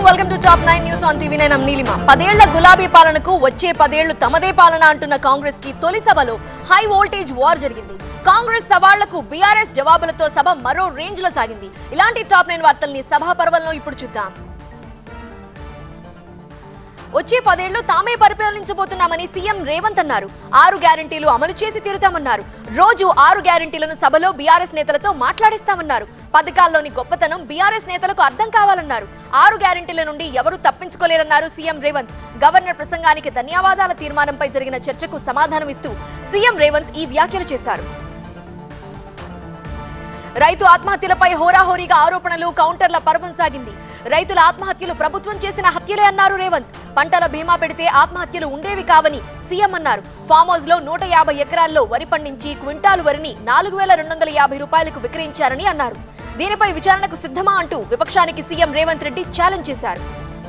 welcome to top nine news on TV nine Neelima పదేళ్ల గులాబీ పాలనకు వచ్చే పదేళ్లు తమదే పాలన అంటున్న కాంగ్రెస్ కి తొలి సభలో హై వోల్టేజ్ వార్ జరిగింది కాంగ్రెస్ సవాళ్లకు బీఆర్ఎస్ జవాబులతో సభ మరో రేంజ్ లో సాగింది ఇలాంటి టాప్ నైన్ వార్తల్ని సభా పర్వంలో ఇప్పుడు చూద్దాం వచ్చే పదేళ్లు తామే పరిపాలించబోతున్నామని సీఎం రేవంత్ అన్నారు ఆరు గ్యారంటీలు అమలు చేసి తీరుతామన్నారు రోజు ఆరు గ్యారంటీలను సభలో బీఆర్ఎస్ నేతలతో మాట్లాడిస్తామన్నారు పథకాల్లోని గొప్పతనం బీఆర్ఎస్ నేతలకు అర్థం కావాలన్నారు ఆరు గ్యారంటీల నుండి ఎవరు తప్పించుకోలేరన్నారు సీఎం రేవంత్ గవర్నర్ ప్రసంగానికి ధన్యవాదాల తీర్మానంపై జరిగిన చర్చకు సమాధానం ఇస్తూ సీఎం రేవంత్ ఈ వ్యాఖ్యలు చేశారు రైతు ఆత్మహత్యలపై హోరాహోరీగా ఆరోపణలు కౌంటర్ల పర్వం సాగింది రైతుల ఆత్మహత్యలు ప్రభుత్వం చేసిన హత్యలే అన్నారు రేవంత్ పంటల బీమా పెడితే ఆత్మహత్యలు ఉండేవి కావని సీఎం అన్నారు ఫామ్ హౌస్ లో నూట యాభై ఎకరాల్లో వరి పండించి క్వింటాలు వరిని నాలుగు వేల రెండు వందల యాభై రూపాయలకు విక్రయించారని అన్నారు దీనిపై విచారణకు సిద్ధమా అంటూ విపక్షానికి సీఎం రేవంత్ రెడ్డి ఛాలెంజ్ చేశారు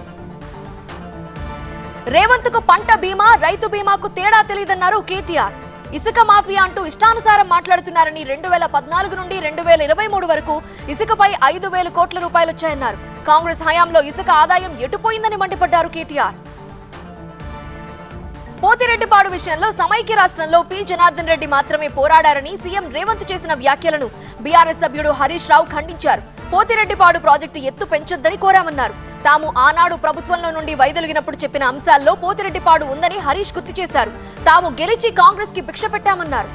రేవంత్ కు పంట బీమా రైతు బీమాకు తేడా తెలియదన్నారు కేటీఆర్ ఇసుక మాఫియా అంటూ ఇష్టానుసారం మాట్లాడుతున్నారని రెండు వేల పద్నాలుగు నుండి రెండు వేల ఇరవై మూడు వరకు ఇసుకపై ఐదు వేల కోట్ల రూపాయలు వచ్చాయన్నారు కాంగ్రెస్ హయాంలో ఇసుక ఆదాయం ఎటుపోయిందని మండిపడ్డారు కేటీఆర్ పోతిరెడ్డిపాడు విషయంలో సమైక్య రాష్ట్రంలో పి జనార్దన్ రెడ్డి మాత్రమే పోరాడారని సీఎం రేవంత్ చేసిన వ్యాఖ్యలను బీఆర్ఎస్ సభ్యుడు హరీష్ రావు ఖండించారు పోతిరెడ్డిపాడు ప్రాజెక్టు ఎత్తు పెంచొద్దని కోరామన్నారు తాము ఆనాడు ప్రభుత్వంలో నుండి వైదొలిగినప్పుడు చెప్పిన అంశాల్లో పోతిరెడ్డిపాడు ఉందని హరీష్ గుర్తు చేశారు తాము గెలిచి కాంగ్రెస్ కి భిక్ష పెట్టామన్నారు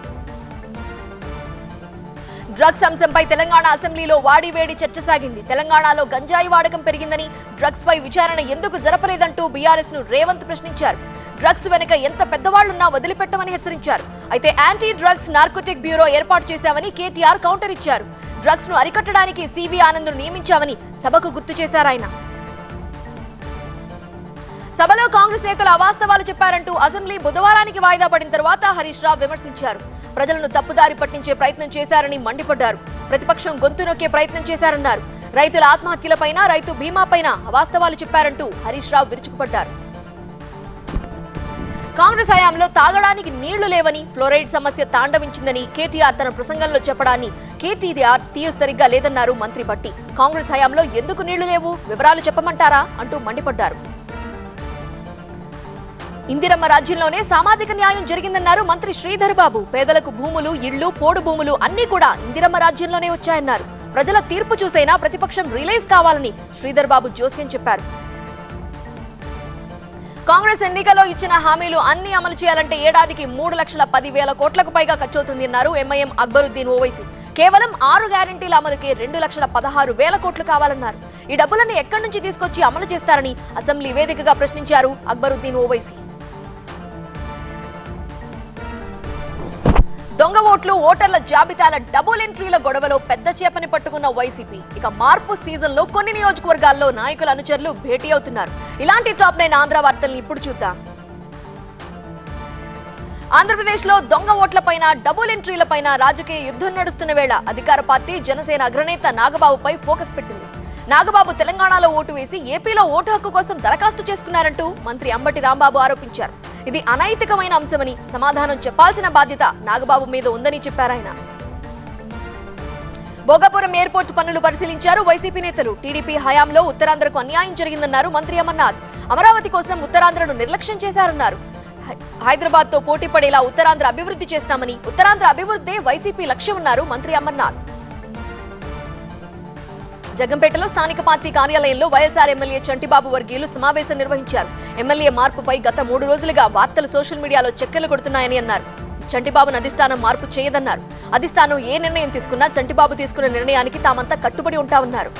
డ్రగ్స్ అంశంపై తెలంగాణ అసెంబ్లీలో వాడివేడి చర్చ సాగింది తెలంగాణలో గంజాయి వాడకం పెరిగిందని డ్రగ్స్ పై విచారణ ఎందుకు జరపలేదంటూ బీఆర్ఎస్ ను రేవంత్ ప్రశ్నించారు డ్రగ్స్ వెనుక ఎంత పెద్దవాళ్లున్నా వదిలిపెట్టమని హెచ్చరించారు అయితే యాంటీ డ్రగ్స్ నార్కోటిక్ బ్యూరో ఏర్పాటు చేశామని కేటీఆర్ కౌంటర్ ఇచ్చారు డ్రగ్స్ ను అరికట్టడానికి సివి ఆనంద్ నియమించామని సభకు గుర్తు చేశారు ఆయన సభలో కాంగ్రెస్ నేతలు అవాస్తవాలు చెప్పారంటూ అసెంబ్లీ బుధవారానికి వాయిదా పడిన తర్వాత హరీష్ రావు విమర్శించారు ప్రజలను తప్పుదారి పట్టించే ప్రయత్నం చేశారని మండిపడ్డారు ప్రతిపక్షం గొంతు నొక్కే ప్రయత్నం చేశారన్నారు రైతుల ఆత్మహత్యలపైన రైతు బీమాపైన అవాస్తవాలు చెప్పారంటూ హరీష్ రావు విరుచుకుపడ్డారు కాంగ్రెస్ హయాంలో తాగడానికి నీళ్లు లేవని ఫ్లోరైడ్ సమస్య తాండవించిందని కేటీఆర్ తన ప్రసంగంలో చెప్పడాన్ని కేటీఆర్ తీరు సరిగ్గా లేదన్నారు మంత్రి భట్టి కాంగ్రెస్ హయాంలో ఎందుకు నీళ్లు లేవు వివరాలు చెప్పమంటారా అంటూ మండిపడ్డారు ఇందిరమ్మ రాజ్యంలోనే సామాజిక న్యాయం జరిగిందన్నారు మంత్రి శ్రీధర్ బాబు పేదలకు భూములు ఇళ్లు పోడు భూములు అన్ని కూడా ఇందిరమ్మ రాజ్యంలోనే వచ్చాయన్నారు ప్రజల తీర్పు చూసైనా ప్రతిపక్షం రిలీజ్ కావాలని శ్రీధర్ బాబు జోస్యం చెప్పారు కాంగ్రెస్ ఎన్నికల్లో ఇచ్చిన హామీలు అన్ని అమలు చేయాలంటే ఏడాదికి మూడు లక్షల పదివేల కోట్లకు పైగా ఖర్చవుతుంది అన్నారు ఎంఐఎం అక్బరుద్దీన్ ఓవైసీ కేవలం ఆరు గ్యారంటీల అమలుకే రెండు లక్షల పదహారు వేల కోట్లు కావాలన్నారు ఈ డబ్బులన్నీ ఎక్కడి నుంచి తీసుకొచ్చి అమలు చేస్తారని అసెంబ్లీ వేదికగా ప్రశ్నించారు అక్బరుద్దీన్ ఓవైసీ దొంగ ఓట్లు ఓటర్ల జాబితాల డబుల్ ఎంట్రీల గొడవలో పెద్ద చేపని పట్టుకున్న వైసీపీ ఇక మార్పు సీజన్ లో కొన్ని నియోజకవర్గాల్లో నాయకుల అనుచరులు భేటీ అవుతున్నారు ఇలాంటి టాప్ నైన్ ఆంధ్ర వార్తల్ని ఇప్పుడు చూద్దాం ఆంధ్రప్రదేశ్ లో దొంగ ఓట్లపైన డబుల్ ఎంట్రీలపైన రాజకీయ యుద్ధం నడుస్తున్న వేళ అధికార పార్టీ జనసేన అగ్రనేత నాగబాబుపై ఫోకస్ పెట్టింది నాగబాబు తెలంగాణలో ఓటు వేసి ఏపీలో ఓటు హక్కు కోసం దరఖాస్తు చేసుకున్నారంటూ మంత్రి అంబటి రాంబాబు ఆరోపించారు ఇది అనైతికమైన అంశమని సమాధానం చెప్పాల్సిన బాధ్యత నాగబాబు మీద ఉందని చెప్పారాయన భోగాపురం ఎయిర్పోర్ట్ పనులు పరిశీలించారు వైసీపీ నేతలు టీడీపీ హయాంలో ఉత్తరాంధ్రకు అన్యాయం జరిగిందన్నారు మంత్రి అమర్నాథ్ అమరావతి కోసం ఉత్తరాంధ్రను నిర్లక్ష్యం చేశారన్నారు హై- హైదరాబాద్ తో పోటీ పడేలా ఉత్తరాంధ్ర అభివృద్ధి చేస్తామని ఉత్తరాంధ్ర అభివృద్ధే వైసీపీ లక్ష్యం ఉన్నారు మంత్రి అమర్నాథ్ జగంపేటలో స్థానిక పార్టీ కార్యాలయంలో వైఎస్ఆర్ ఎమ్మెల్యే చంటిబాబు వర్గీయులు సమావేశం నిర్వహించారు ఎమ్మెల్యే మార్పుపై గత మూడు రోజులుగా వార్తలు సోషల్ మీడియాలో చక్కెలు కొడుతున్నాయని అన్నారు చంటిబాబును అధిష్టానం మార్పు చేయదన్నారు అధిష్టానం ఏ నిర్ణయం తీసుకున్నా చంటిబాబు తీసుకున్న నిర్ణయానికి తామంతా కట్టుబడి ఉంటామన్నారు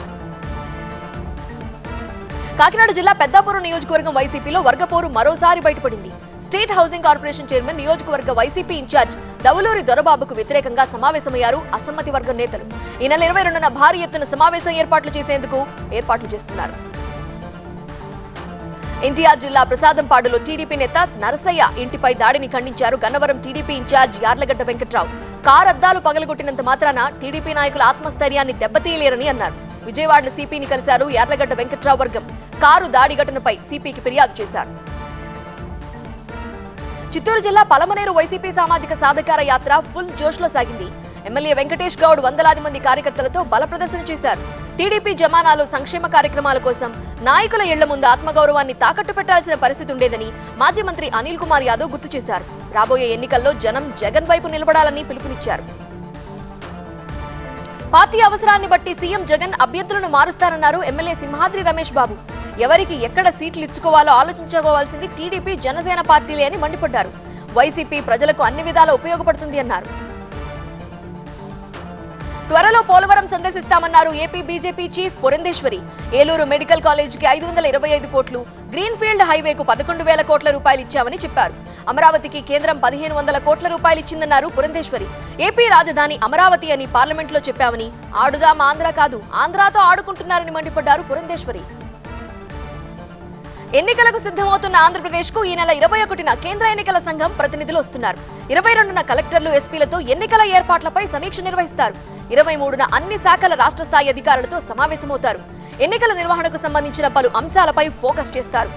కాకినాడ జిల్లా పెద్దాపురం నియోజకవర్గం వైసీపీలో వర్గపోరు మరోసారి బయటపడింది స్టేట్ హౌసింగ్ కార్పొరేషన్ చైర్మన్ నియోజకవర్గ వైసీపీ ఇన్ఛార్జ్ దవులూరి దొరబాబుకు వ్యతిరేకంగా సమావేశమయ్యారు అసమ్మతి వర్గం నేతలు ఈ నెల ఇరవై రెండున భారీ ఎత్తున సమావేశం ఏర్పాట్లు చేసేందుకు ఏర్పాట్లు చేస్తున్నారు ఎన్టీఆర్ జిల్లా ప్రసాదంపాడులో టీడీపీ నేత నరసయ్య ఇంటిపై దాడిని ఖండించారు Gannavaram TDP incharge Yarlagadda Venkatrao car అద్దాలు పగలగొట్టినంత మాత్రాన టీడీపీ నాయకుల ఆత్మస్థైర్యాన్ని దెబ్బతీయలేరని అన్నారు విజయవాడలో సిపిని కలిశారు యార్లగడ్డ వెంకట్రావు వర్గం కారు దాడి ఘటనపై సిపికి ఫిర్యాదు చేశారు చిత్తూరు జిల్లా పలమనేరు వైసీపీ సామాజిక సాధకార యాత్ర ఫుల్ జోష్లో సాగింది ఎమ్మెల్యే వెంకటేష్ గౌడ్ వందలాది మంది కార్యకర్తలతో బల ప్రదర్శన చేశారు టీడీపీ జమానాలో సంక్షేమ కార్యక్రమాల కోసం నాయకుల ఇళ్ల ముందు ఆత్మగౌరవాన్ని తాకట్టు పెట్టాల్సిన పరిస్థితి ఉండేదని మాజీ మంత్రి అనిల్ కుమార్ యాదవ్ గుర్తు చేశారు రాబోయే ఎన్నికల్లో జనం జగన్ వైపు నిలబడాలని పిలుపునిచ్చారు పార్టీ అవసరాన్ని బట్టి సీఎం జగన్ అభ్యర్థులను మారుస్తారన్నారు ఎమ్మెల్యే సింహాద్రి రమేష్ బాబు ఎవరికి ఎక్కడ సీట్లు ఇచ్చుకోవాలో ఆలోచించుకోవాల్సింది టీడీపీ జనసేన పార్టీలే అని మండిపడ్డారు వైసీపీ ప్రజలకు అన్ని విధాలా ఉపయోగపడుతుంది అన్నారు త్వరలో పోలవరం సందర్శిస్తామన్నారు AP BJP chief Purandeswari Eluru medical కాలేజీకి ఐదు వందల ఇరవై ఐదు కోట్లు గ్రీన్ఫీల్డ్ హైవేకు పదకొండు వేల కోట్ల రూపాయలు ఇచ్చామని చెప్పారు అమరావతికి కేంద్రం పదిహేను వందల కోట్ల రూపాయలు ఇచ్చిందన్నారు పురంధేశ్వరి ఏపీ రాజధాని అమరావతి అని పార్లమెంట్లో చెప్పామని ఆడుదాం ఆంధ్ర కాదు ఆంధ్రాతో ఆడుకుంటున్నారని మండిపడ్డారు పురంధేశ్వరి ఎన్నికలకు సిద్ధమవుతున్న ఆంధ్రప్రదేశ్ కు ఈ నెల ఇరవై ఒకటిన కేంద్ర ఎన్నికల సంఘం ప్రతినిధులు వస్తున్నారు ఇరవై రెండున కలెక్టర్లు ఎస్పీలతో ఎన్నికల ఏర్పాట్లపై సమీక్ష నిర్వహిస్తారు ఇరవై మూడున అన్ని శాఖల రాష్ట్ర స్థాయి అధికారులతో సమావేశమవుతారు ఎన్నికల నిర్వహణకు సంబంధించిన పలు అంశాలపై ఫోకస్ చేస్తారు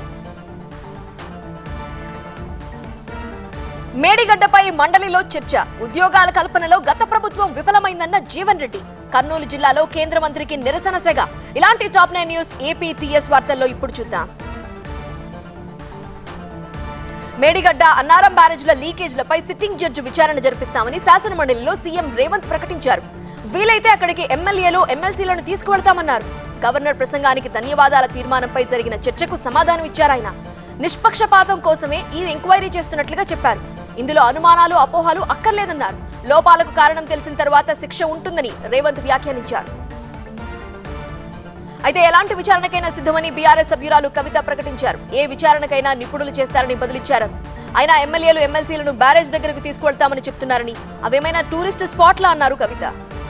మేడిగడ్డపై మండలిలో చర్చ ఉద్యోగాల కల్పనలో గత ప్రభుత్వం విఫలమైందన్న జీవన్ రెడ్డి కర్నూలు జిల్లాలో కేంద్ర మంత్రికి నిరసన సెగ ఇలాంటి top nine news AP TS వార్తల్లో ఇప్పుడు చూద్దాం మేడిగడ్డ అన్నారం బ్యారేజ్ల లీకేజ్లపై సిట్టింగ్ జడ్జి విచారణ జరిపిస్తామని శాసనమండలిలో సీఎం రేవంత్ ప్రకటించారు వీలైతే అక్కడికి ఎమ్మెల్యేలు ఎమ్మెల్సీలను తీసుకువెళ్తామన్నారు గవర్నర్ ప్రసంగానికి ధన్యవాదాల తీర్మానంపై జరిగిన చర్చకు సమాధానం ఇచ్చారాయన నిష్పక్షపాతం కోసమే ఈ ఎంక్వైరీ చేస్తున్నట్లుగా చెప్పారు ఇందులో అనుమానాలు అపోహలు అక్కర్లేదన్నారు లోపాలకు కారణం తెలిసిన తర్వాత శిక్ష ఉంటుందని రేవంత్ వ్యాఖ్యానించారు అయితే ఎలాంటి విచారణకైనా సిద్ధమని బీఆర్ఎస్ సభ్యురాలు కవిత ప్రకటించారు ఏ విచారణకైనా నిపుణులు చేస్తారని బదులిచ్చారు అయినా ఎమ్మెల్యేలు ఎమ్మెల్సీలను బ్యారేజ్ దగ్గరకు తీసుకువెళ్తామని చెప్తున్నారని అవేమైనా టూరిస్ట్ స్పాట్లా అన్నారు కవిత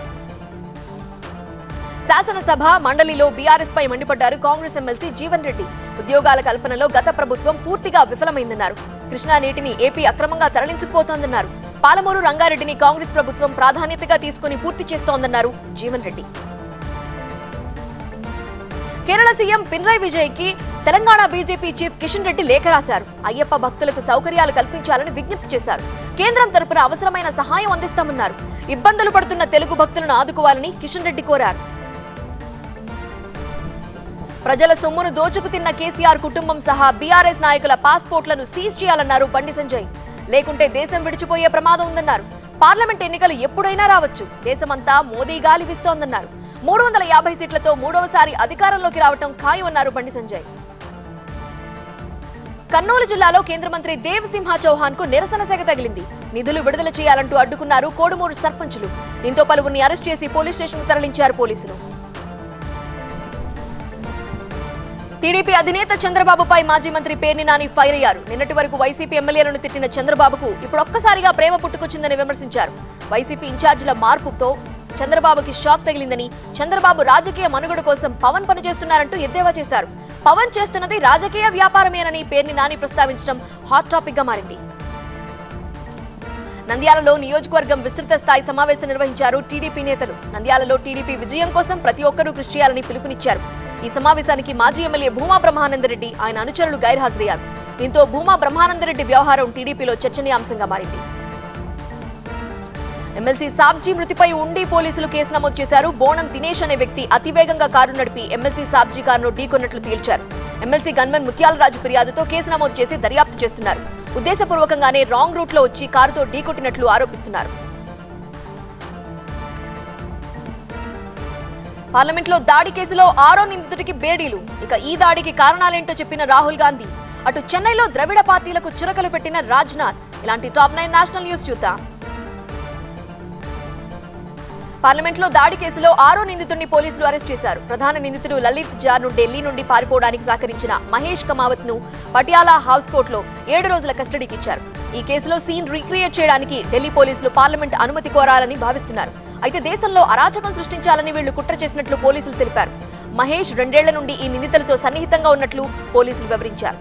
శాసనసభ మండలిలో బీఆర్ఎస్ పై మండిపడ్డారు కాంగ్రెస్ ఎమ్మెల్సీ జీవన్ రెడ్డి ఉద్యోగాల కల్పనలో గత ప్రభుత్వం పూర్తిగా విఫలమైందన్నారు కృష్ణా నీటిని ఏపీ అక్రమంగా తరలించుకుపోతోందన్నారు పాలమూరు రంగారెడ్డిని కాంగ్రెస్ ప్రభుత్వం ప్రాధాన్యతగా తీసుకుని పూర్తి చేస్తోందన్నారు జీవన్ రెడ్డి కేరళ సీఎం పినరయ్ విజయ్ కి తెలంగాణ బీజేపీ చీఫ్ కిషన్ రెడ్డి లేఖ రాశారు అయ్యప్ప భక్తులకు సౌకర్యాలు కల్పించాలని విజ్ఞప్తి చేశారు కేంద్రం తరపున అవసరమైన సహాయం అందిస్తామన్నారు ఇబ్బందులు పడుతున్న తెలుగు భక్తులను ఆదుకోవాలని కిషన్ రెడ్డి కోరారు ప్రజల సొమ్మును దోచుకు తిన్న కేసీఆర్ కుటుంబం సహా బీఆర్ఎస్ నాయకుల పాస్పోర్ట్లను సీజ్ చేయాలన్నారు బండి సంజయ్ లేకుంటే దేశం విడిచిపోయే ప్రమాదం ఉందన్నారు పార్లమెంట్ ఎన్నికలు ఎప్పుడైనా రావచ్చు దేశమంతా మోదీ గాలి వీస్తోందన్నారు మూడు వందల యాభై సీట్లతో మూడవసారి అధికారంలోకి రావటం ఖాయమన్నారు బండి సంజయ్ కర్నూలు జిల్లాలో కేంద్ర మంత్రి దేవ్ సింహ చౌహాన్ కు నిరసన సెగ తగిలింది నిధులు విడుదల చేయాలంటూ అడ్డుకున్నారు కోడుమూరు సర్పంచులు దీంతో పలువురిని అరెస్ట్ చేసి పోలీస్ స్టేషన్ కు తరలించారు పోలీసులు టీడీపీ అధినేత చంద్రబాబుపై మాజీ మంత్రి పేర్ని నాని ఫైర్ అయ్యారు నిన్నటి వరకు వైసీపీ ఎమ్మెల్యేలను తిట్టిన చంద్రబాబుకు ఇప్పుడు ఒక్కసారిగా ప్రేమ పుట్టుకొచ్చిందని విమర్శించారు వైసీపీ ఇన్ఛార్జీల మార్పుతో చంద్రబాబుకి షాక్ తగిలిందని చంద్రబాబు రాజకీయ మనుగడ కోసం పవన్ పనిచేస్తున్నారంటూ ఎద్దేవా చేశారు పవన్ చేస్తున్నది రాజకీయ వ్యాపారమేనని పేర్ని నాని ప్రస్తావించడం హాట్ టాపిక్ గా మారింది నంద్యాలలో నియోజకవర్గం విస్తృత స్థాయి సమావేశం నిర్వహించారు టీడీపీ నేతలు నంద్యాలలో టీడీపీ విజయం కోసం ప్రతి ఒక్కరూ కృషి చేయాలని పిలుపునిచ్చారు ఈ సమావేశానికి మాజీ ఎమ్మెల్యే భూమా బ్రహ్మానందరెడ్డి ఆయన అనుచరులు గైర్హాజరయ్యారు దీంతో భూమా బ్రహ్మానందరెడ్డి వ్యవహారం టీడీపీలో చర్చనీయాంశంగా మారింది ఎమ్మెల్సీ సాబ్జీ మృతిపై ఉండి పోలీసులు కేసు నమోదు చేశారు బోనం దినేష్ అనే వ్యక్తి అతివేగంగా కారు నడిపి ఎమ్మెల్సీ సాబ్జీ కారును ఢీకొన్నట్లు తేల్చారు ఎమ్మెల్సీ గన్మెన్ ముత్యాలరాజు ఫిర్యాదుతో కేసు నమోదు చేసి దర్యాప్తు చేస్తున్నారు ఉద్దేశపూర్వకంగానే రాంగ్ రూట్ లో వచ్చి కారుతో ఢీకొట్టినట్లు ఆరోపిస్తున్నారు పార్లమెంట్లో దాడి కేసులో ఆరో నిందితుడికి బేడీలు ఇక ఈ దాడికి కారణాలేంటో చెప్పిన రాహుల్ గాంధీ అటు చెన్నైలో ద్రవిడ పార్టీలకు చురకలు పెట్టిన రాజ్నాథ్ ఇలాంటి టాప్ నైన్ నేషనల్ న్యూస్ చూద్దాం పార్లమెంట్లో దాడి కేసులో ఆరో నిందితుడిని పోలీసులు అరెస్ట్ చేశారు ప్రధాన నిందితుడు లలిత్ జార్ను ఢిల్లీ నుండి పారిపోవడానికి సహకరించిన మహేష్ కమావత్ ను పటియాలా హౌస్ కోర్టులో ఏడు రోజుల కస్టడీకి ఇచ్చారు ఈ కేసులో సీన్ రీక్రియేట్ చేయడానికి ఢిల్లీ పోలీసులు పార్లమెంట్ అనుమతి కోరాలని భావిస్తున్నారు అయితే దేశంలో అరాచకం సృష్టించాలని వీళ్లు కుట్ర చేసినట్లు పోలీసులు తెలిపారు మహేష్ రెండేళ్ల నుండి ఈ నిందితులతో సన్నిహితంగా ఉన్నట్లు పోలీసులు వివరించారు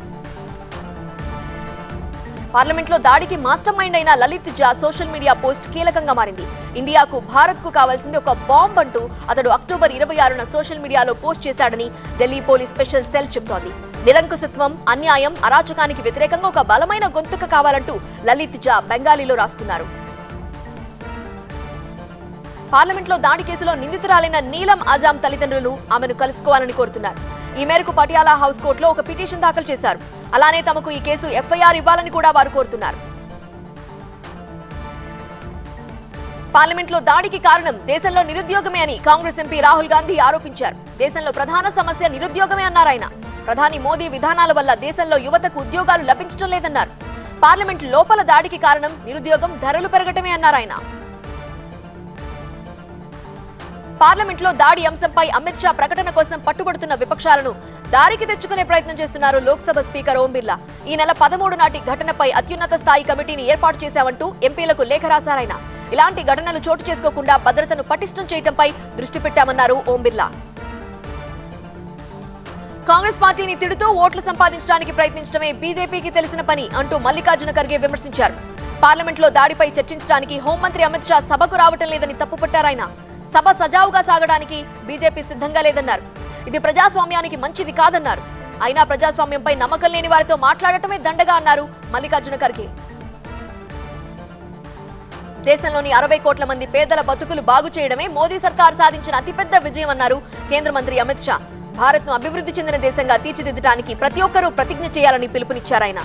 పార్లమెంట్లో దాడికి మాస్టర్ మైండ్ అయిన లలిత్ జా సోషల్ మీడియా పోస్ట్ కీలకంగా మారింది ఇండియాకు భారత్ కు కావాల్సింది ఒక బాంబ్ అంటూ అతడు అక్టోబర్ ఇరవై ఆరున సోషల్ మీడియాలో పోస్ట్ చేశాడని ఢిల్లీ పోలీస్ స్పెషల్ సెల్ చెబుతోంది నిరంకుశత్వం అన్యాయం అరాచకానికి వ్యతిరేకంగా ఒక బలమైన గొంతుక కావాలంటూ లలిత్ జా బెంగాలీలో రాసుకున్నారు పార్లమెంట్లో దాడి కేసులో నిందితురాలైన నీలం ఆజాం తల్లిదండ్రులు ఆమెను కలుసుకోవాలని కోరుతున్నారు ఈ మేరకు పటియాలా హౌస్ కోర్టులో ఒక పిటిషన్ దాఖలు చేశారు అలానే తమకు ఈ కేసు ఎఫ్ఐఆర్ ఇవ్వాలని కూడా వారు కోరుతున్నారు పార్లమెంట్లో దాడికి కారణం దేశంలో నిరుద్యోగమే అని కాంగ్రెస్ ఎంపీ రాహుల్ గాంధీ ఆరోపించారు దేశంలో ప్రధాన సమస్య నిరుద్యోగమే అన్నారు ఆయన ప్రధాని మోదీ విధానాల వల్ల దేశంలో యువతకు ఉద్యోగాలు లభించడం లేదన్నారు పార్లమెంట్ లోపల దాడికి కారణం నిరుద్యోగం ధరలు పెరగటమే అన్నారు ఆయన పార్లమెంట్లో దాడి అంశంపై అమిత్ షా ప్రకటన కోసం పట్టుబడుతున్న విపక్షాలను దారికి తెచ్చుకునే ప్రయత్నం చేస్తున్నారు లోక్సభ స్పీకర్ ఓం బిర్లా ఈ నెల పదమూడు నాటి ఘటనపై అత్యున్నత స్థాయి కమిటీని ఏర్పాటు చేశామంటూ ఎంపీలకు లేఖ రాశారాయన ఇలాంటి ఘటనలు చోటు చేసుకోకుండా భద్రతను పటిష్టం చేయడంపై దృష్టి పెట్టామన్నారు ఓం బిర్లా కాంగ్రెస్ పార్టీని తిడుతూ ఓట్లు సంపాదించడానికి ప్రయత్నించడమే బీజేపీకి తెలిసిన పని అంటూ మల్లికార్జున ఖర్గే విమర్శించారు పార్లమెంట్లో దాడిపై చర్చించడానికి హోంమంత్రి అమిత్ షా సభకు రావటం లేదని తప్పుపట్టారాయన సభ సజావుగా సాగడానికి బీజేపీ సిద్ధంగా లేదన్నారు ఇది ప్రజాస్వామ్యానికి మంచిది కాదన్నారు అయినా ప్రజాస్వామ్యంపై నమ్మకం లేని వారితో మాట్లాడటమే దండగా అన్నారు మల్లికార్జున ఖర్గే దేశంలోని అరవై కోట్ల మంది పేదల బతుకులు బాగు చేయడమే మోదీ సర్కార్ సాధించిన అతిపెద్ద విజయం అన్నారు కేంద్ర మంత్రి అమిత్ షా భారత్ ను అభివృద్ధి చెందిన దేశంగా తీర్చిదిద్దడానికి ప్రతి ఒక్కరూ ప్రతిజ్ఞ చేయాలని పిలుపునిచ్చారాయన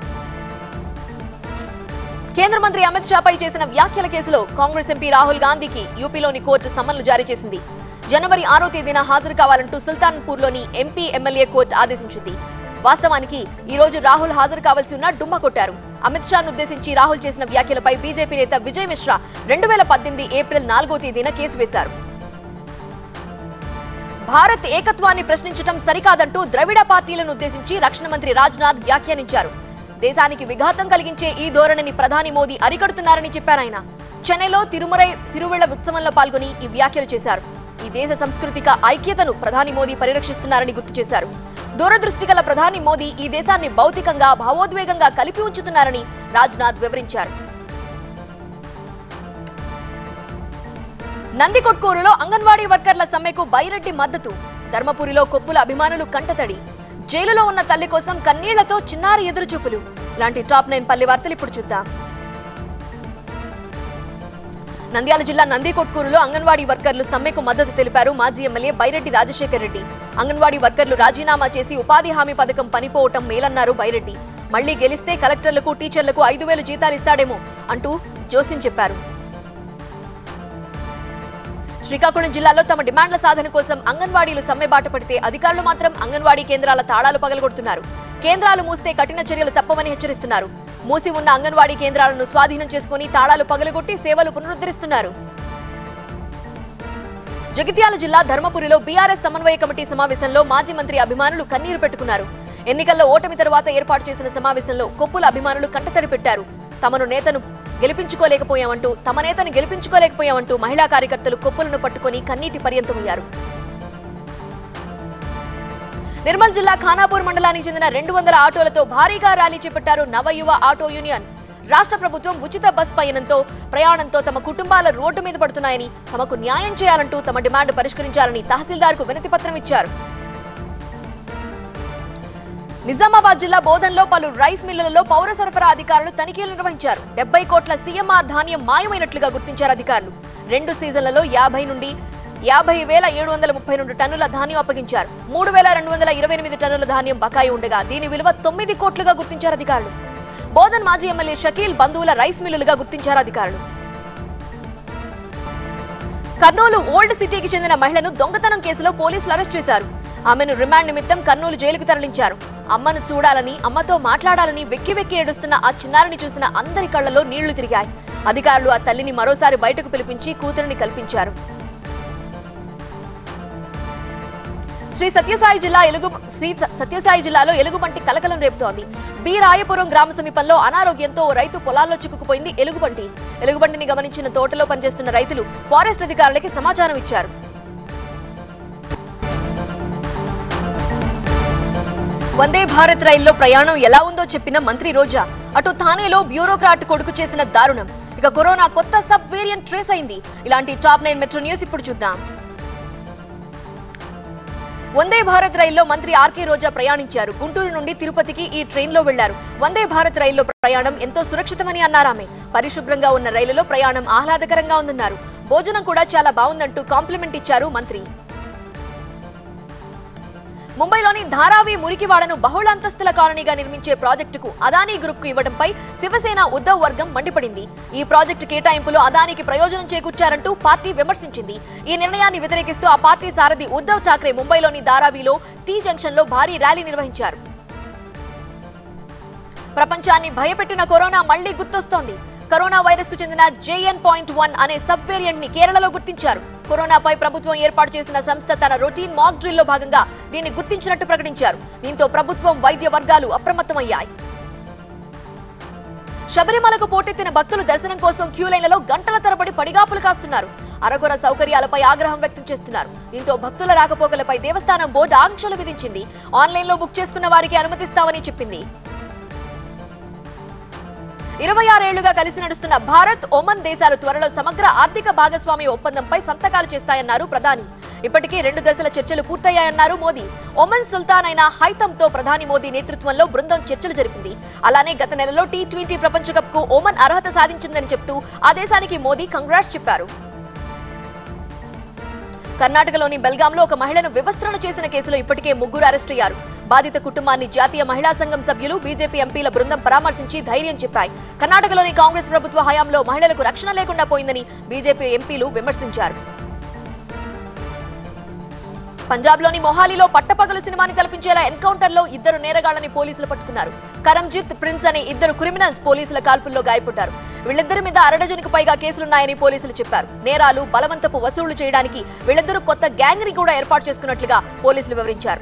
కేంద్ర మంత్రి అమిత్ షాపై చేసిన వ్యాఖ్యల కేసులో కాంగ్రెస్ ఎంపీ రాహుల్ గాంధీకి యూపీలోని కోర్టు సమన్లు జారీ చేసింది జనవరి ఆరో తేదీన హాజరు కావాలంటూ సుల్తాన్పూర్లోని ఎంపీ ఎమ్మెల్యే కోర్టు ఆదేశించింది వాస్తవానికి ఈ రోజు రాహుల్ హాజరు కావాల్సి ఉన్న డుమ్మ కొట్టారు అమిత్ షాను ఉద్దేశించి రాహుల్ చేసిన వ్యాఖ్యలపై బీజేపీ నేత విజయ్ మిశ్రా రెండు వేల పద్దెనిమిది ఏప్రిల్ నాలుగో తేదీన కేసు వేశారు భారత్ ఏకత్వాన్ని ప్రశ్నించడం సరికాదంటూ ద్రవిడ పార్టీలను ఉద్దేశించి రక్షణ మంత్రి రాజ్నాథ్ వ్యాఖ్యానించారు దేశానికి విఘాతం కలిగించే ఈ ధోరణిని ప్రధాని మోదీ అరికడుతున్నారని చెప్పారాయన చెన్నైలో తిరుమరై తిరువిళ్ల ఉత్సవంలో పాల్గొని ఈ వ్యాఖ్యలు చేశారు ఈ దేశ సాంస్కృతిక ఐక్యతను ప్రధాని మోదీ పరిరక్షిస్తున్నారని గుర్తు చేశారు దూరదృష్టి గల ప్రధాని మోదీ ఈ దేశాన్ని భౌతికంగా భావోద్వేగంగా కలిపి ఉంచుతున్నారని రాజ్నాథ్ వివరించారు నందికొట్కూరులో అంగన్వాడీ వర్కర్ల సమ్మెకు బైరెడ్డి మద్దతు ధర్మపురిలో కొప్పుల అభిమానులు కంటతడి జైలులో ఉన్న తల్లి కోసం కన్నీళ్లతో చిన్నారి ఎదురుచూపులు ఇలాంటి టాప్ నైన్ పల్లి వార్తలు ఇప్పుడు చూద్దాం నంద్యాల జిల్లా నందికొట్కూరులో అంగన్వాడీ వర్కర్లు సమ్మెకు మద్దతు తెలిపారు మాజీ ఎమ్మెల్యే బైరెడ్డి రాజశేఖర్ రెడ్డి అంగన్వాడీ వర్కర్లు రాజీనామా చేసి ఉపాధి హామీ పథకం పనిపోవటం మేలన్నారు బైరెడ్డి మళ్లీ గెలిస్తే కలెక్టర్లకు టీచర్లకు ఐదు వేలు జీతాలు ఇస్తాడేమో అంటూ జోసిన్ చెప్పారు శ్రీకాకుళం జిల్లాలో తమ డిమాండ్ల సాధన కోసం అంగన్వాడీలు సమ్మె బాట పడితే అధికారులు మాత్రం అంగన్వాడీ కేంద్రాల తాళాలు పగలగొడుతున్నారు కేంద్రాలు మూస్తే కఠిన చర్యలు తప్పవని హెచ్చరిస్తున్నారు మూసి ఉన్న అంగన్వాడీ కేంద్రాలను స్వాధీనం చేసుకుని తాళాలు పగలగొట్టి సేవలు పునరుద్ధరిస్తున్నారు జగిత్యాల జిల్లా ధర్మపురిలో బీఆర్ఎస్ సమన్వయ కమిటీ సమావేశంలో మాజీ మంత్రి అభిమానులు కన్నీరు పెట్టుకున్నారు ఎన్నికల్లో ఓటమి తర్వాత ఏర్పాటు చేసిన సమావేశంలో కొప్పుల అభిమానులు కంటతడి పెట్టారు తమను నేతను గెలిపించుకోలేకపోయామంటూ తమ నేతను గెలిపించుకోలేకపోయామంటూ మహిళా కార్యకర్తలు కొప్పులను పట్టుకొని కన్నీటి పర్యంతమయ్యారు నిర్మల్ జిల్లా ఖానాపూర్ మండలానికి చెందిన రెండు వందల ఆటోలతో భారీగా ర్యాలీ చేపట్టారు నవయువ ఆటో యూనియన్ రాష్ట్ర ప్రభుత్వం ఉచిత బస్ పయనంతో ప్రయాణంతో తమ కుటుంబాల రోడ్డు మీద పడుతున్నాయని తమకు న్యాయం చేయాలంటూ తమ డిమాండ్ పరిష్కరించాలని తహసీల్దార్కు వినతి పత్రం ఇచ్చారు నిజామాబాద్ జిల్లా బోధన్లో పలు రైస్ మిల్లులలో పౌర సరఫరా అధికారులు తనిఖీలు నిర్వహించారు డెబ్బై కోట్ల సీఎంఆర్ ధాన్యం మాయమైనట్లుగా గుర్తించారు అధికారులు రెండు సీజన్లలో యాభై నుండి యాభై వేల ఏడు వందల ముప్పై రెండు టన్నుల ధాన్యం అప్పగించారు మూడు వేల రెండు వందల ఇరవై ఎనిమిది టన్నుల ధాన్యం బకాయి ఉండగా దీని విలువ తొమ్మిది కోట్లుగా గుర్తించారు అధికారులు బోధన్ మాజీ ఎమ్మెల్యే షకీల్ బంధువుల రైస్ మిల్లులుగా గుర్తించారు అధికారులు కర్నూలు ఓల్డ్ సిటీకి చెందిన మహిళను దొంగతనం కేసులో పోలీసులు అరెస్ట్ చేశారు ఆమెను రిమాండ్ నిమిత్తం కర్నూలు జైలుకు తరలించారు అమ్మను చూడాలని అమ్మతో మాట్లాడాలని వెక్కి వెక్కి ఏడుస్తున్న ఆ చిన్నారిని చూసిన అందరి కళ్లలో నీళ్లు తిరిగాయి అధికారులు ఆ తల్లిని మరోసారి బయటకు పిలిపించి కూతురిని కల్పించారు శ్రీ సత్యసాయి జిల్లా ఎలుగు శ్రీ స- సత్యసాయి జిల్లాలో ఎలుగుబంటి కలకలం రేపుతోంది బి రాయపురం గ్రామ సమీపంలో అనారోగ్యంతో ఓ రైతు పొలాల్లో చిక్కుకుపోయింది ఎలుగుబంటి ఎలుగుబంటిని గమనించిన తోటలో పనిచేస్తున్న రైతులు ఫారెస్ట్ అధికారులకి సమాచారం ఇచ్చారు వందే భారత్ రైల్లో ప్రయాణం ఎలా ఉందో చెప్పిన మంత్రి రోజా అటు థానేలో బ్యూరోక్రాట్ కొడుకు చేసిన దారుణం ఇక కరోనా కొత్త సబ్ వేరియంట్ ట్రేస్ అయింది ఇలాంటి టాప్ నైన్ మెట్రో న్యూస్ ఇప్పుడు చూద్దాం వందే భారత్ రైల్లో మంత్రి ఆర్కే రోజా ప్రయాణించారు గుంటూరు నుండి తిరుపతికి ఈ ట్రైన్లో వెళ్లారు వందే భారత్ రైల్లో ప్రయాణం ఎంతో సురక్షితమని అన్నారు ఆమె పరిశుభ్రంగా ఉన్న రైలులో ప్రయాణం ఆహ్లాదకరంగా ఉందన్నారు భోజనం కూడా చాలా బాగుందంటూ కాంప్లిమెంట్ ఇచ్చారు మంత్రి ముంబైలోని ధారావి మురికివాడను బహుళ అంతస్తుల కాలనీగా నిర్మించే ప్రాజెక్టుకు అదానీ గ్రూప్ కు ఇవ్వడంపై శివసేన ఉద్దవ్ వర్గం మండిపడింది ఈ ప్రాజెక్టు కేటాయింపులు అదానికి ప్రయోజనం చేకూర్చారంటూ పార్టీ విమర్శించింది ఈ నిర్ణయాన్ని వ్యతిరేకిస్తూ ఆ పార్టీ సారథి ఉద్దవ్ ఠాక్రే ముంబైలోని ధారావిలో టీ జంక్షన్ లో భారీ ర్యాలీ నిర్వహించారు ప్రపంచాన్ని భయపెట్టిన కరోనా మళ్లీ గుర్తొస్తోంది కరోనా వైరస్ కు చెందిన జేఎన్ పాయింట్ వన్ అనే సబ్ వేరియంట్ ని కేరళలో గుర్తించారు కరోనాపై ప్రభుత్వం ఏర్పాటు చేసిన సంస్థ తన రొటీన్ మాక్ డ్రిల్ లో భాగంగా దీన్ని గుర్తించినట్టు ప్రకటించారు దీంతో ప్రభుత్వం వైద్య వర్గాలు అప్రమత్తమయ్యాయి శబరిమలకు పోటెత్తిన భక్తులు దర్శనం కోసం క్యూ లైన్లలో గంటల తరబడి పడిగాపులు కాస్తున్నారు అరకొర సౌకర్యాలపై ఆగ్రహం వ్యక్తం చేస్తున్నారు దీంతో భక్తుల రాకపోకలపై దేవస్థానం బోర్డు ఆంక్షలు విధించింది ఆన్లైన్లో బుక్ చేసుకున్న వారికి అనుమతిస్తామని చెప్పింది ఇరవై ఆరేళ్లుగా కలిసి నడుస్తున్న భారత్ ఒమన్ దేశాలు త్వరలో సమగ్ర ఆర్థిక భాగస్వామ్య ఒప్పందంపై సంతకాలు చేస్తాయన్నారు ప్రధాని ఇప్పటికే రెండు దశల చర్చలు పూర్తయ్యాయన్నారు మోదీ ఒమన్ సుల్తాన్ అయిన హైతంతో ప్రధాని మోదీ నేతృత్వంలో బృందం చర్చలు జరిపింది అలానే గత నెలలో టీ ట్వంటీ ప్రపంచ కప్ కు ఒమన్ అర్హత సాధించిందని చెప్తూ ఆ దేశానికి మోదీ కంగ్రాట్స్ చెప్పారు కర్ణాటకలోని బెల్గాంలో ఒక మహిళను వివస్త్రణ చేసిన కేసులో ఇప్పటికే ముగ్గురు అరెస్టు అయ్యారు బాధిత కుటుంబాన్ని జాతీయ మహిళా సంఘం సభ్యులు బీజేపీ ఎంపీల బృందం పరామర్శించి ధైర్యం చెప్పాయి కర్ణాటకలోని కాంగ్రెస్ ప్రభుత్వ హయాంలో మహిళలకు రక్షణ లేకుండా పోయిందని బీజేపీ ఎంపీలు విమర్శించారు పంజాబ్లోని మొహాలీలో పట్టపగలు సినిమాని తలపించేలా ఎన్కౌంటర్లో ఇద్దరు నేరగాళ్లని పోలీసులు పట్టుకున్నారు కరంజిత్ ప్రిన్స్ అనే ఇద్దరు క్రిమినల్స్ పోలీసుల కాల్పుల్లో గాయపడ్డారు వీళ్ళిద్దరి మీద అరడజనుకు పైగా కేసులున్నాయని పోలీసులు చెప్పారు నేరాలు బలవంతపు వసూళ్లు చేయడానికి వీళ్ళిద్దరూ కొత్త గ్యాంగ్ ని కూడా ఏర్పాటు చేసుకున్నట్లుగా పోలీసులు వివరించారు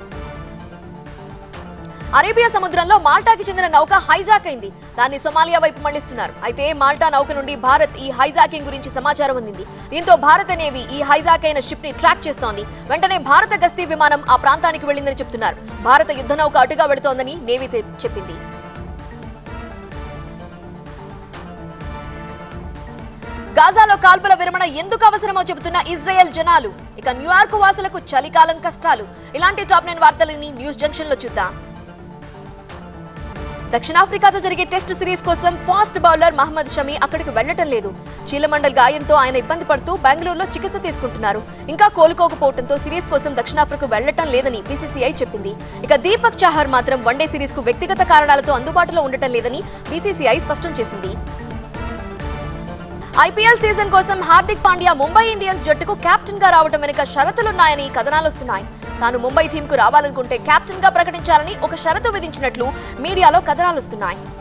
అరేబియా సముద్రంలో మాల్టాకి చెందిన నౌక హైజాక్ అయింది దాన్ని సొమాలియా వైపు మళ్లిస్తున్నారు అయితే మాల్టా నౌక నుండి భారత్ ఈ హైజాకింగ్ గురించి సమాచారం అందింది దీంతో భారత నేవీ ఈ హైజాక్ అయిన షిప్ ని ట్రాక్ చేస్తోంది వెంటనే భారత గస్తీ విమానం ఆ ప్రాంతానికి వెళ్లిందని చెప్తున్నారు భారత యుద్ధ నౌక అటుగా వెళుతోందని నేవీ తె- చెప్పింది గాజాలో కాల్పుల విరమణ ఎందుకు అవసరమో చెబుతున్న ఇజ్రాయెల్ జనాలు ఇక న్యూయార్క్ వాసులకు చలికాలం కష్టాలు ఇలాంటి టాప్ నైన్ వార్తలని న్యూస్ జంక్షన్ లో చూద్దాం దక్షిణాఫ్రికాతో జరిగే టెస్ట్ సిరీస్ కోసం ఫాస్ట్ బౌలర్ మహమ్మద్ షమి అక్కడికి వెళ్లటం లేదు చీలమండల్ గాయంతో ఆయన ఇబ్బంది పడుతూ బెంగళూరులో చికిత్స తీసుకుంటున్నారు ఇంకా కోలుకోకపోవడంతో సిరీస్ కోసం దక్షిణాఫ్రికా వెళ్లటం లేదని బీసీసీఐ చెప్పింది ఇక దీపక్ చాహర్ మాత్రం వన్డే సిరీస్ కు వ్యక్తిగత కారణాలతో అందుబాటులో ఉండటం లేదని బీసీసీఐ స్పష్టం చేసింది ఐపీఎల్ సీజన్ కోసం హార్దిక్ పాండ్యా ముంబై ఇండియన్స్ జట్టుకు కెప్టెన్ గా రావడం వెనుక షరతులున్నాయని కథనాలు వస్తున్నాయి తాను ముంబై టీంకు రావాలనుకుంటే కెప్టెన్ గా ప్రకటించాలని ఒక షరతు విధించినట్లు మీడియాలో కథనాలు వస్తున్నాయి